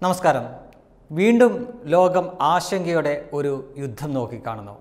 നമസ്കാരം വീണ്ടും ലോകം ആശങ്കയോടെ ഒരു യുദ്ധം നോക്കിക്കാണുന്നു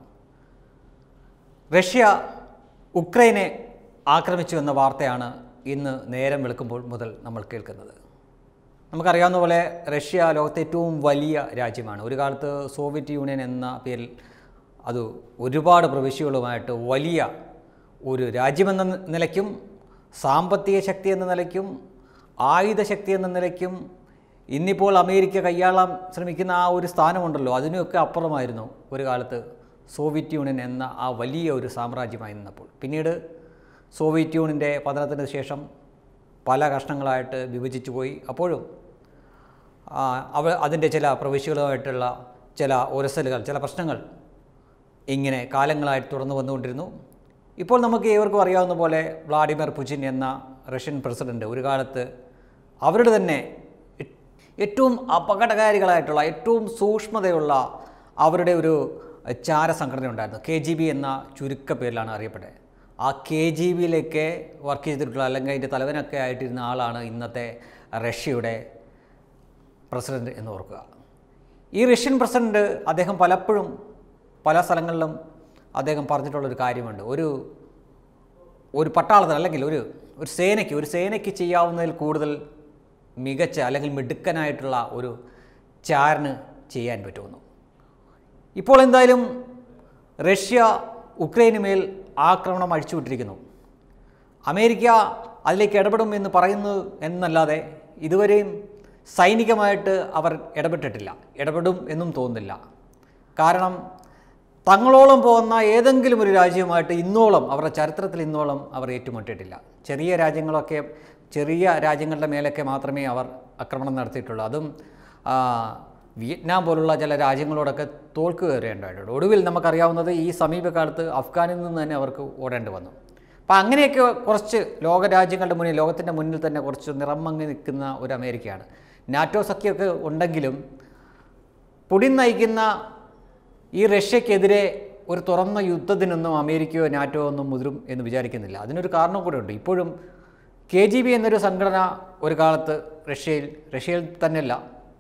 റഷ്യ ഉക്രൈനെ ആക്രമിച്ചു എന്ന വാർത്തയാണ് ഇന്ന് നേരം വെളുക്കുമ്പോൾ മുതൽ നമ്മൾ കേൾക്കുന്നത് നമുക്കറിയാവുന്ന പോലെ റഷ്യ ലോകത്തെ ഏറ്റവും വലിയ രാജ്യമാണ് ഒരു കാലത്ത് സോവിയറ്റ് യൂണിയൻ എന്ന പേരിൽ അത് ഒരുപാട് പ്രവിശ്യകളുമായിട്ട് വലിയ ഒരു രാജ്യമെന്ന നിലയ്ക്കും സാമ്പത്തിക ശക്തി എന്ന നിലയ്ക്കും ആയുധ ശക്തി എന്ന നിലയ്ക്കും ഇന്നിപ്പോൾ അമേരിക്ക കൈയാളാൻ ശ്രമിക്കുന്ന ആ ഒരു സ്ഥാനമുണ്ടല്ലോ അതിനൊക്കെ അപ്പുറമായിരുന്നു ഒരു കാലത്ത് സോവിയറ്റ് യൂണിയൻ എന്ന ആ വലിയ ഒരു സാമ്രാജ്യമായി നിന്നപ്പോൾ പിന്നീട് സോവിയറ്റ് യൂണിയൻ്റെ പതനത്തിന് ശേഷം പല കഷ്ണങ്ങളായിട്ട് വിഭജിച്ചു പോയി അപ്പോഴും ആ, അവ അതിൻ്റെ ചില പ്രവിശ്യകളുമായിട്ടുള്ള ചില ഉരസലുകൾ ചില പ്രശ്നങ്ങൾ ഇങ്ങനെ കാലങ്ങളായിട്ട് തുടർന്ന് വന്നുകൊണ്ടിരുന്നു ഇപ്പോൾ നമുക്ക് ഏവർക്കും അറിയാവുന്ന പോലെ വ്ളാഡിമിർ പുചിൻ എന്ന റഷ്യൻ പ്രസിഡന്റ് ഒരു കാലത്ത് അവരുടെ തന്നെ ഏ- ഏറ്റവും അപകടകാരികളായിട്ടുള്ള ഏറ്റവും സൂക്ഷ്മതയുള്ള അവരുടെ ഒരു ചാര സംഘടന ഉണ്ടായിരുന്നു കെ ജി ബി എന്ന ചുരുക്ക പേരിലാണ് അറിയപ്പെട്ടത് ആ കെ ജി ബിയിലേക്ക് വർക്ക് ചെയ്തിട്ടുള്ള അല്ലെങ്കിൽ അതിൻ്റെ തലവനൊക്കെ ആയിട്ടിരുന്ന ആളാണ് ഇന്നത്തെ റഷ്യയുടെ പ്രസിഡന്റ് എന്ന് ഓർക്കുക ഈ റഷ്യൻ പ്രസിഡന്റ് അദ്ദേഹം പലപ്പോഴും പല സ്ഥലങ്ങളിലും അദ്ദേഹം പറഞ്ഞിട്ടുള്ളൊരു കാര്യമുണ്ട് ഒരു ഒരു പട്ടാളത്തിന് അല്ലെങ്കിൽ ഒരു ഒരു സേനയ്ക്ക് ഒരു സേനയ്ക്ക് ചെയ്യാവുന്നതിൽ കൂടുതൽ മികച്ച അല്ലെങ്കിൽ മിടുക്കനായിട്ടുള്ള ഒരു ചാരന് ചെയ്യാൻ പറ്റുമെന്നു ഇപ്പോൾ എന്തായാലും റഷ്യ ഉക്രൈന് മേൽ ആക്രമണം അഴിച്ചുവിട്ടിരിക്കുന്നു അമേരിക്ക അതിലേക്ക് ഇടപെടും എന്ന് പറയുന്നു എന്നല്ലാതെ ഇതുവരെയും സൈനികമായിട്ട് അവർ ഇടപെട്ടിട്ടില്ല ഇടപെടും എന്നും തോന്നുന്നില്ല കാരണം തങ്ങളോളം പോകുന്ന ഏതെങ്കിലും ഒരു രാജ്യവുമായിട്ട് ഇന്നോളം അവരുടെ ചരിത്രത്തിൽ ഇന്നോളം അവർ ഏറ്റുമുട്ടിയിട്ടില്ല ചെറിയ രാജ്യങ്ങളൊക്കെ ചെറിയ രാജ്യങ്ങളുടെ മേലൊക്കെ മാത്രമേ അവർ ആക്രമണം നടത്തിയിട്ടുള്ളൂ അതും ആ, വിയറ്റ്നാം പോലുള്ള ചില രാജ്യങ്ങളോടൊക്കെ തോൽക്കുക കയറേണ്ടതായിട്ടുണ്ട് ഒടുവിൽ നമുക്കറിയാവുന്നത് ഈ സമീപകാലത്ത് അഫ്ഗാനിൽ നിന്ന് തന്നെ അവർക്ക് ഓടേണ്ടി വന്നു അപ്പോൾ അങ്ങനെയൊക്കെ കുറച്ച് ലോകരാജ്യങ്ങളുടെ മുന്നിൽ ലോകത്തിൻ്റെ മുന്നിൽ തന്നെ കുറച്ച് നിറമങ്ങി നിൽക്കുന്ന ഒരു അമേരിക്കയാണ് നാറ്റോ സഖ്യമൊക്കെ ഉണ്ടെങ്കിലും പുടിൻ നയിക്കുന്ന ഈ റഷ്യക്കെതിരെ ഒരു തുറന്ന യുദ്ധത്തിനൊന്നും അമേരിക്കയോ നാറ്റോ ഒന്നും മുതിരും എന്ന് വിചാരിക്കുന്നില്ല അതിനൊരു കാരണം കൂടെ ഉണ്ട് ഇപ്പോഴും കെ ജി ബി എന്നൊരു സംഘടന ഒരു കാലത്ത് റഷ്യയിൽ റഷ്യയിൽ തന്നെയല്ല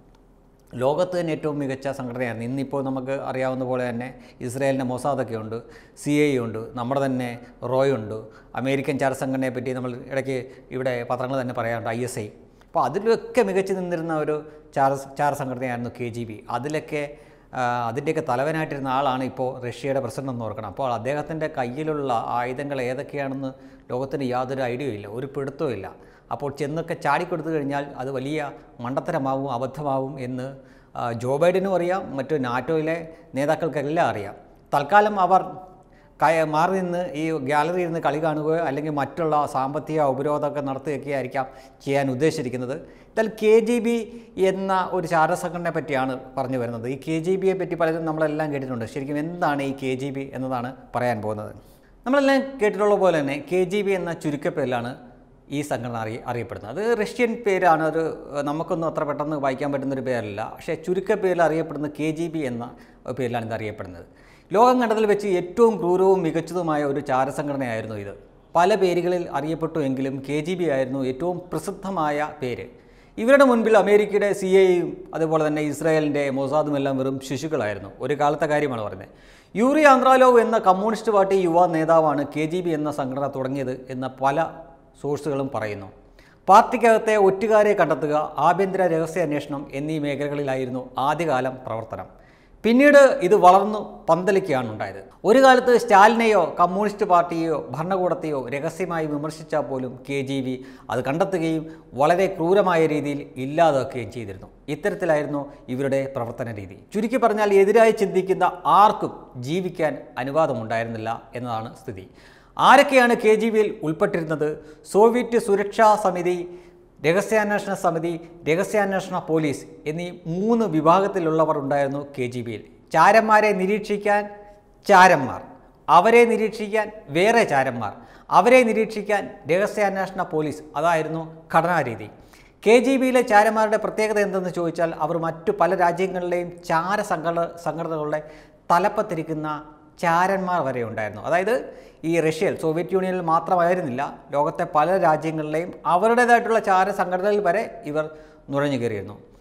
ലോകത്ത് തന്നെ ഏറ്റവും മികച്ച സംഘടനയായിരുന്നു ഇന്നിപ്പോൾ നമുക്ക് അറിയാവുന്ന പോലെ തന്നെ ഇസ്രായേലിൻ്റെ മൊസാദൊക്കെ ഉണ്ട് സി ഐ ഉണ്ട് നമ്മുടെ തന്നെ റോയ് ഉണ്ട് അമേരിക്കൻ ചാര സംഘടനയെ പറ്റി നമ്മൾ ഇടയ്ക്ക് ഇവിടെ പത്രങ്ങൾ തന്നെ പറയാറുണ്ട് ഐ എസ് ഐ അപ്പോൾ അതിലൊക്കെ മികച്ചു നിന്നിരുന്ന ഒരു ചാര ചാര സംഘടനയായിരുന്നു കെ ജി ബി അതിലൊക്കെ ആ, അതിൻ്റെയൊക്കെ തലവനായിട്ടിരുന്ന ആളാണ് ഇപ്പോൾ റഷ്യയുടെ പ്രസിഡന്റ് എന്ന് ഓർക്കണം അപ്പോൾ അദ്ദേഹത്തിൻ്റെ കയ്യിലുള്ള ആയുധങ്ങൾ ഏതൊക്കെയാണെന്ന് ലോകത്തിന് യാതൊരു ഐഡിയയും ഇല്ല ഒരു പിടുത്തവും ഇല്ല അപ്പോൾ ചെന്നൊക്കെ ചാടിക്കൊടുത്തു കഴിഞ്ഞാൽ അത് വലിയ മണ്ടത്തരമാവും അബദ്ധമാവും എന്ന് ആ, ജോ ബൈഡനും അറിയാം മറ്റു നാറ്റോയിലെ നേതാക്കൾക്കെല്ലാം അറിയാം തൽക്കാലം അവർ കയ മാറി നിന്ന് ഈ ഗാലറിയിൽ നിന്ന് കളി കാണുകയോ അല്ലെങ്കിൽ മറ്റുള്ള സാമ്പത്തിക ഉപരോധമൊക്കെ നടത്തുകയൊക്കെ ആയിരിക്കാം ചെയ്യാൻ ഉദ്ദേശിച്ചിരിക്കുന്നത് എന്നാൽ കെ ജി ബി എന്ന ഒരു ചാരസംഘടനയെ പറ്റിയാണ് പറഞ്ഞു വരുന്നത് ഈ കെ ജി ബിയെ പറ്റി പലരും നമ്മളെല്ലാം കേട്ടിട്ടുണ്ട് ശരിക്കും എന്താണ് ഈ കെ ജി ബി എന്നതാണ് പറയാൻ പോകുന്നത് നമ്മളെല്ലാം കേട്ടിട്ടുള്ള പോലെ തന്നെ കെ ജി ബി എന്ന ചുരുക്കപ്പേരിലാണ് ഈ സംഘടന അറിയ അറിയപ്പെടുന്നത് അത് റഷ്യൻ പേരാണ് ഒരു ഏഹ്, നമുക്കൊന്നും അത്ര പെട്ടെന്ന് വായിക്കാൻ പറ്റുന്ന ഒരു പേരല്ല പക്ഷേ ചുരുക്കപ്പേരിൽ അറിയപ്പെടുന്ന കെ ജി ബി എന്ന പേരിലാണ് ഇത് അറിയപ്പെടുന്നത് ലോകം കണ്ടതിൽ വെച്ച് ഏറ്റവും ക്രൂരവും മികച്ചതുമായ ഒരു ചാരസംഘടനയായിരുന്നു ഇത് പല പേരുകളിൽ അറിയപ്പെട്ടു എങ്കിലും കെ ജി ബി ആയിരുന്നു ഏറ്റവും പ്രസിദ്ധമായ പേര് ഇവരുടെ മുൻപിൽ അമേരിക്കയുടെ സി ഐയും അതുപോലെ തന്നെ ഇസ്രായേലിൻ്റെ മൊസാദും എല്ലാം വെറും ശിശുക്കളായിരുന്നു ഒരു കാലത്തെ കാര്യമാണ് പറയുന്നത് യൂറി ആന്ത്രാലോവ് എന്ന കമ്മ്യൂണിസ്റ്റ് പാർട്ടി യുവ നേതാവാണ് കെ ജി ബി എന്ന സംഘടന തുടങ്ങിയത് എന്ന പല സോഴ്സുകളും പറയുന്നു പാർട്ടിക്കകത്തെ ഒറ്റുകാരെ കണ്ടെത്തുക ആഭ്യന്തര രഹസ്യാന്വേഷണം എന്നീ മേഖലകളിലായിരുന്നു ആദ്യകാലം പ്രവർത്തനം പിന്നീട് ഇത് വളർന്നു പന്തലിക്കുകയാണ് ഉണ്ടായത് ഒരു കാലത്ത് സ്റ്റാലിനെയോ കമ്മ്യൂണിസ്റ്റ് പാർട്ടിയെയോ ഭരണകൂടത്തെയോ രഹസ്യമായി വിമർശിച്ചാൽ പോലും കെ ജി ബി അത് കണ്ടെത്തുകയും വളരെ ക്രൂരമായ രീതിയിൽ ഇല്ലാതാക്കുകയും ചെയ്തിരുന്നു ഇത്തരത്തിലായിരുന്നു ഇവരുടെ പ്രവർത്തന രീതി ചുരുക്കി പറഞ്ഞാൽ എതിരായി ചിന്തിക്കുന്ന ആർക്കും ജീവിക്കാൻ അനുവാദമുണ്ടായിരുന്നില്ല എന്നതാണ് സ്ഥിതി ആരൊക്കെയാണ് കെ ജി ബിയിൽ ഉൾപ്പെട്ടിരുന്നത് സോവിയറ്റ് സുരക്ഷാ സമിതി രഹസ്യാന്വേഷണ സമിതി രഹസ്യാന്വേഷണ പോലീസ് എന്നീ മൂന്ന് വിഭാഗത്തിലുള്ളവർ ഉണ്ടായിരുന്നു കെ ജി ബിയിൽ ചാരന്മാരെ നിരീക്ഷിക്കാൻ ചാരന്മാർ അവരെ നിരീക്ഷിക്കാൻ വേറെ ചാരന്മാർ അവരെ നിരീക്ഷിക്കാൻ രഹസ്യാന്വേഷണ പോലീസ് അതായിരുന്നു ഘടനാരീതി കെ ജി ബിയിലെ ചാരന്മാരുടെ പ്രത്യേകത എന്തെന്ന് ചോദിച്ചാൽ അവർ മറ്റു പല രാജ്യങ്ങളിലെയും ചാര സംഘടന സംഘടനകളുടെ തലപ്പത്തിരിക്കുന്ന ചാരന്മാർ വരെ ഉണ്ടായിരുന്നു അതായത് ഈ റഷ്യയിൽ സോവിയറ്റ് യൂണിയനിൽ മാത്രമായിരുന്നില്ല ലോകത്തെ പല രാജ്യങ്ങളിലെയും അവരുടേതായിട്ടുള്ള ചാര സംഘടനകളിൽ വരെ ഇവർ നുഴഞ്ഞു കയറിയിരുന്നു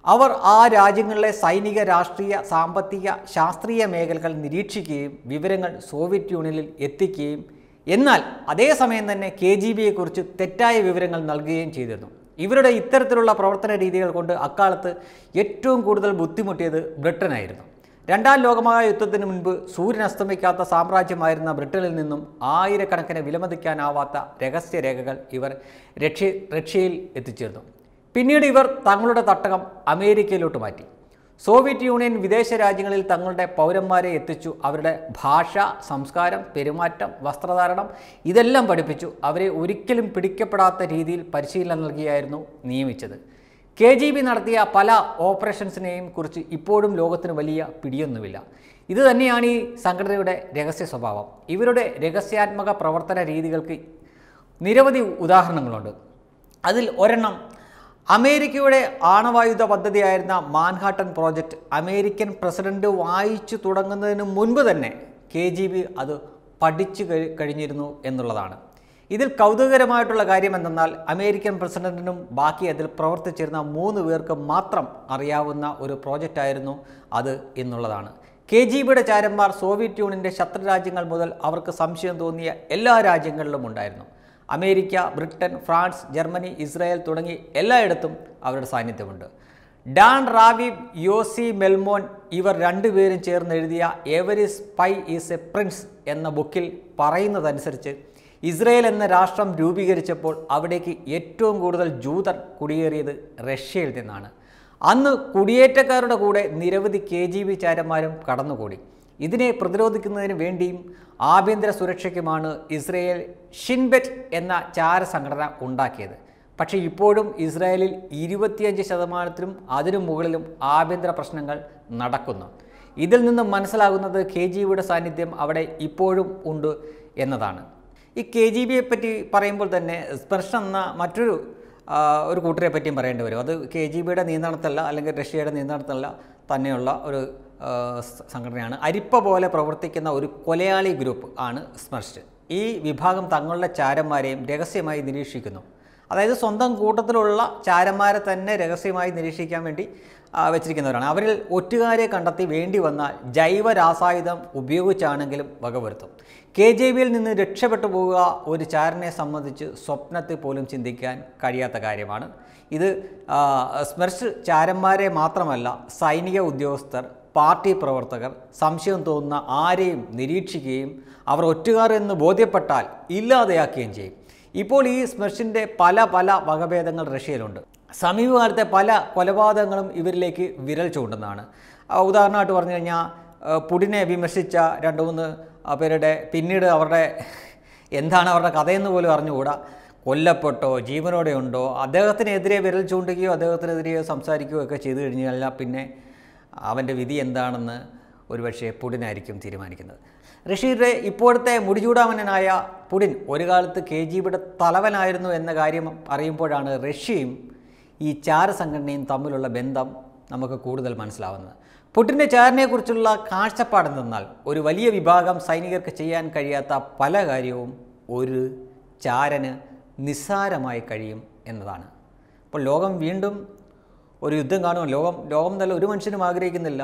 അവർ ആ രാജ്യങ്ങളിലെ സൈനിക രാഷ്ട്രീയ സാമ്പത്തിക ശാസ്ത്രീയ മേഖലകൾ നിരീക്ഷിക്കുകയും വിവരങ്ങൾ സോവിയറ്റ് യൂണിയനിൽ എത്തിക്കുകയും എന്നാൽ അതേസമയം തന്നെ കെ ജി ബിയെക്കുറിച്ച് തെറ്റായ വിവരങ്ങൾ നൽകുകയും ചെയ്തിരുന്നു ഇവരുടെ ഇത്തരത്തിലുള്ള പ്രവർത്തന രീതികൾ കൊണ്ട് അക്കാലത്ത് ഏറ്റവും കൂടുതൽ ബുദ്ധിമുട്ടിയത് ബ്രിട്ടനായിരുന്നു രണ്ടാം ലോകമഹായുദ്ധത്തിന് മുൻപ് സൂര്യൻ അസ്തമിക്കാത്ത സാമ്രാജ്യമായിരുന്ന ബ്രിട്ടനിൽ നിന്നും ആയിരക്കണക്കിന് വിലമതിക്കാനാവാത്ത രഹസ്യരേഖകൾ ഇവർ റഷ്യ റഷ്യയിൽ എത്തിച്ചേർന്നു പിന്നീട് ഇവർ തങ്ങളുടെ തട്ടകം അമേരിക്കയിലോട്ട് മാറ്റി സോവിയറ്റ് യൂണിയൻ വിദേശ രാജ്യങ്ങളിൽ തങ്ങളുടെ പൗരന്മാരെ എത്തിച്ചു അവരുടെ ഭാഷ സംസ്കാരം പെരുമാറ്റം വസ്ത്രധാരണം ഇതെല്ലാം പഠിപ്പിച്ചു അവരെ ഒരിക്കലും പിടിക്കപ്പെടാത്ത രീതിയിൽ പരിശീലനം നൽകിയായിരുന്നു നിയമിച്ചത് കെ ജി ബി നടത്തിയ പല ഓപ്പറേഷൻസിനെയും കുറിച്ച് ഇപ്പോഴും ലോകത്തിന് വലിയ പിടിയൊന്നുമില്ല ഇത് തന്നെയാണ് ഈ സംഘടനയുടെ രഹസ്യ സ്വഭാവം ഇവരുടെ രഹസ്യാത്മക പ്രവർത്തന രീതികൾക്ക് നിരവധി ഉദാഹരണങ്ങളുണ്ട് അതിൽ ഒരെണ്ണം അമേരിക്കയുടെ ആണവായുധ പദ്ധതിയായിരുന്ന മാൻഹാട്ടൻ പ്രോജക്റ്റ് അമേരിക്കൻ പ്രസിഡന്റ് വായിച്ചു തുടങ്ങുന്നതിന് മുൻപ് തന്നെ കെ ജി ബി അത് പഠിച്ചു കഴി- കഴിഞ്ഞിരുന്നു എന്നുള്ളതാണ് ഇതിൽ കൗതുകകരമായിട്ടുള്ള കാര്യം എന്തെന്നാൽ അമേരിക്കൻ പ്രസിഡന്റിനും ബാക്കി അതിൽ പ്രവർത്തിച്ചിരുന്ന മൂന്ന് പേർക്ക് മാത്രം അറിയാവുന്ന ഒരു പ്രോജക്റ്റായിരുന്നു അത് എന്നുള്ളതാണ് കെ ജി ബിയുടെ ചാരന്മാർ സോവിയറ്റ് യൂണിയൻ്റെ ശത്രു രാജ്യങ്ങൾ മുതൽ അവർക്ക് സംശയം തോന്നിയ എല്ലാ രാജ്യങ്ങളിലും ഉണ്ടായിരുന്നു America Britain France Germany Israel തുടങ്ങി എല്ലായിടത്തും അവരുടെ സാന്നിധ്യമുണ്ട് ഡാൻ റാവി യോസി മെൽമോൻ ഇവർ രണ്ടുപേരും ചേർന്ന് എഴുതിയ every spy is a prince എന്ന ബുക്കിൽ പറയുന്നതനുസരിച്ച് ഇസ്രയേൽ എന്ന രാഷ്ട്രം രൂപീകരിച്ചപ്പോൾ അവിടേക്ക് ഏറ്റവും കൂടുതൽ ജൂതർ കുടിയേറിയത് റഷ്യയിൽ നിന്നാണ് അന്ന് കുടിയേറ്റക്കാരുടെ കൂടെ നിരവധി കെ ജി ബി ചാരന്മാരും കടന്നുകൂടി ഇതിനെ പ്രതിരോധിക്കുന്നതിന് വേണ്ടിയും ആഭ്യന്തര സുരക്ഷയ്ക്കുമാണ് ഇസ്രയേൽ ഷിൻബെറ്റ് എന്ന ചാര സംഘടന ഉണ്ടാക്കിയത് പക്ഷേ ഇപ്പോഴും ഇസ്രായേലിൽ ഇരുപത്തിയഞ്ച് ശതമാനത്തിലും അതിനു മുകളിലും ആഭ്യന്തര പ്രശ്നങ്ങൾ നടക്കുന്നു ഇതിൽ നിന്നും മനസ്സിലാകുന്നത് കെ ജി ബിയുടെ സാന്നിധ്യം അവിടെ ഇപ്പോഴും ഉണ്ട് എന്നതാണ് ഈ കെ ജി ബിയെ പറ്റി പറയുമ്പോൾ തന്നെ സ്പർശം എന്ന മറ്റൊരു ആ, ഒരു കൂട്ടരെ പറ്റിയും പറയേണ്ടി വരും അത് കെ ജി ബിയുടെ നിയന്ത്രണത്തിലല്ല അല്ലെങ്കിൽ റഷ്യയുടെ നിയന്ത്രണത്തിലല്ല തന്നെയുള്ള ഒരു ആ, സ- സംഘടനയാണ് അരിപ്പ പോലെ പ്രവർത്തിക്കുന്ന ഒരു കൊലയാളി ഗ്രൂപ്പ് ആണ് സ്മർഷ് ഈ വിഭാഗം തങ്ങളുടെ ചാരന്മാരെയും രഹസ്യമായി നിരീക്ഷിക്കുന്നു അതായത് സ്വന്തം കൂട്ടത്തിലുള്ള ചാരന്മാരെ തന്നെ രഹസ്യമായി നിരീക്ഷിക്കാൻ വേണ്ടി ആ, വെച്ചിരിക്കുന്നവരാണ് അവരിൽ ഒറ്റുകാരെ കണ്ടെത്തി വേണ്ടി വന്നാൽ ജൈവ രാസായുധം ഉപയോഗിച്ചാണെങ്കിലും വകവരുത്തും കെ ജെ ബിയിൽ നിന്ന് രക്ഷപ്പെട്ടു പോവുക ഒരു ചാരനെ സംബന്ധിച്ച് സ്വപ്നത്തിൽ പോലും ചിന്തിക്കാൻ കഴിയാത്ത കാര്യമാണ് ഇത് ആ, സ്മർശ് ചാരന്മാരെ മാത്രമല്ല സൈനിക ഉദ്യോഗസ്ഥർ പാർട്ടി പ്രവർത്തകർ സംശയം തോന്നുന്ന ആരെയും നിരീക്ഷിക്കുകയും അവർ ഒറ്റുകാർ എന്ന് ബോധ്യപ്പെട്ടാൽ ഇല്ലാതെയാക്കുകയും ചെയ്യും ഇപ്പോൾ ഈ സ്മർഷിൻ്റെ പല പല വകഭേദങ്ങൾ റഷ്യയിലുണ്ട് സമീപകാലത്തെ പല കൊലപാതകങ്ങളും ഇവരിലേക്ക് വിരൽ ചൂണ്ടുന്നതാണ് ആ, ഉദാഹരണമായിട്ട് പറഞ്ഞു കഴിഞ്ഞാൽ ആ, പുടിനെ വിമർശിച്ച രണ്ട് മൂന്ന് ആ, പേരുടെ പിന്നീട് അവരുടെ എന്താണ് അവരുടെ കഥയെന്ന് പോലും അറിഞ്ഞുകൂടാ കൊല്ലപ്പെട്ടോ ജീവനോടെ ഉണ്ടോ അദ്ദേഹത്തിനെതിരെ വിരൽ ചൂണ്ടുകയോ അദ്ദേഹത്തിനെതിരെ സംസാരിക്കുകയോ ഒക്കെ ചെയ്തു കഴിഞ്ഞു കഴിഞ്ഞാൽ പിന്നെ അവൻ്റെ വിധി എന്താണെന്ന് ഒരുപക്ഷെ പുടിനായിരിക്കും തീരുമാനിക്കുന്നത് റഷ്യയുടെ ഇപ്പോഴത്തെ മുടിചൂടാമനായ പുടിൻ ഒരു കാലത്ത് കെ ജി ബിയുടെ തലവനായിരുന്നു എന്ന കാര്യം അറിയുമ്പോഴാണ് റഷ്യയും ഈ ചാര സംഘടനയും തമ്മിലുള്ള ബന്ധം നമുക്ക് കൂടുതൽ മനസ്സിലാവുന്നത് പുടിൻ്റെ ചാരനെക്കുറിച്ചുള്ള കാഴ്ചപ്പാട് എന്തെന്നാൽ ഒരു വലിയ വിഭാഗം സൈനികർക്ക് ചെയ്യാൻ കഴിയാത്ത പല കാര്യവും ഒരു ചാരന് നിസ്സാരമായി കഴിയും എന്നതാണ് അപ്പോൾ ലോകം വീണ്ടും ഒരു യുദ്ധം കാണുമോ ലോകം ലോകം നല്ല ഒരു മനുഷ്യനും ആഗ്രഹിക്കുന്നില്ല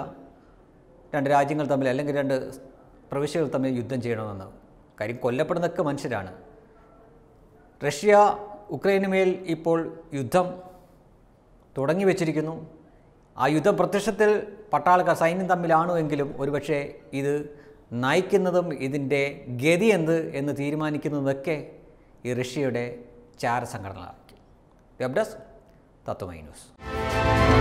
രണ്ട് രാജ്യങ്ങൾ തമ്മിൽ അല്ലെങ്കിൽ രണ്ട് പ്രവിശ്യകൾ തമ്മിൽ യുദ്ധം ചെയ്യണമെന്ന് കാര്യം കൊല്ലപ്പെടുന്നതൊക്കെ മനുഷ്യരാണ് റഷ്യ ഉക്രൈന് മേൽ ഇപ്പോൾ യുദ്ധം തുടങ്ങി വച്ചിരിക്കുന്നു ആ യുദ്ധം പ്രത്യക്ഷത്തിൽ പട്ടാളക്കാർ സൈന്യം തമ്മിലാണോ എങ്കിലും ഒരുപക്ഷെ ഇത് നയിക്കുന്നതും ഇതിൻ്റെ ഗതി എന്ത് എന്ന് തീരുമാനിക്കുന്നതൊക്കെ ഈ റഷ്യയുടെ ചാര സംഘടനകളായിരിക്കും വെബ് ഡെസ്ക് തത്വമൈ ന്യൂസ്